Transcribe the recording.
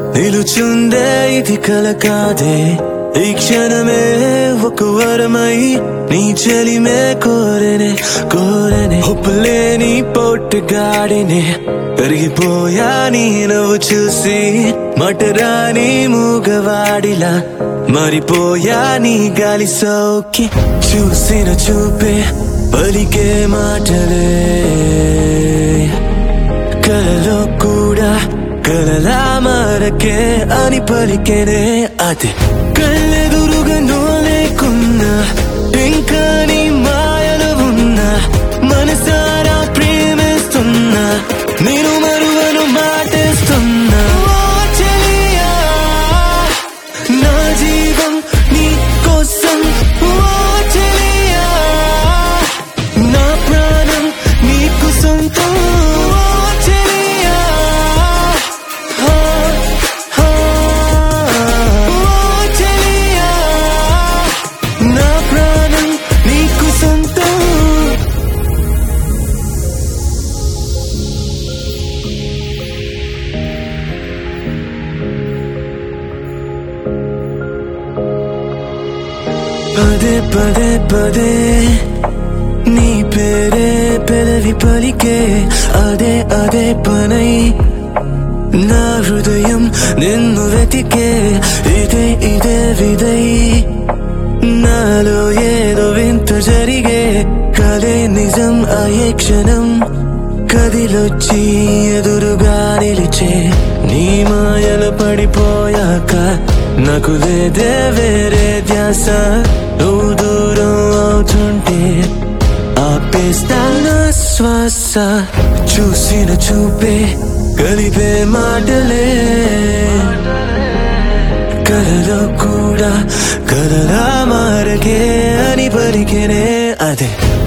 నిలుచుందే ఇది కల కాదే ఈ క్షణమే ఒక వరమై నీ చలిమే కోరనే కోరనే ఒప్పులేని పొట్టుగాడినే కరిగిపోయా నీ నవ్వు చూసి మటరాని మూగవాడిలా మరిపోయా నీ గాలి సౌకి చూసిన చూపే పలికే మాటలే కలలో కూడా కలలా మరకే అని పలికేనే అదే కళ్ళెదురుగా నో లేకున్నా ఇంకా నీ మాయలు ఉన్నా మనసారా ప్రేమిస్తున్నా నేను మరువను మాటేస్తున్నా ఓ చెలియా, నా జీవం నీ కోసం ఓ చెలియా, నా ప్రాణం నీకు సొంతం ఓ చెలియా, హా, హా, ఓ చెలియా, నా ప్రాణం నీకు సొంతం పదే పదే పదే నీ పేరే పెదవి పలికే అదే అదే పనై నా హృదయం నిన్ను వెతికే ఇదే ఇదే విదై నాలో ఏదో వింత జరిగే కలే నిజం అయ్యే క్షణం కదిలొచ్చి ఎదురుగా నిలిచే నీ మాయలు పడిపోయాక నాకు లేదే వేరే ధ్యాస నువ్వు దూరం అవుతుంటే ఆపేస్తా నా శ్వాస చూసిన చూపే కలిపే మాటలే కలలో కూడా కలలా మారకే అని పలికేనే అదే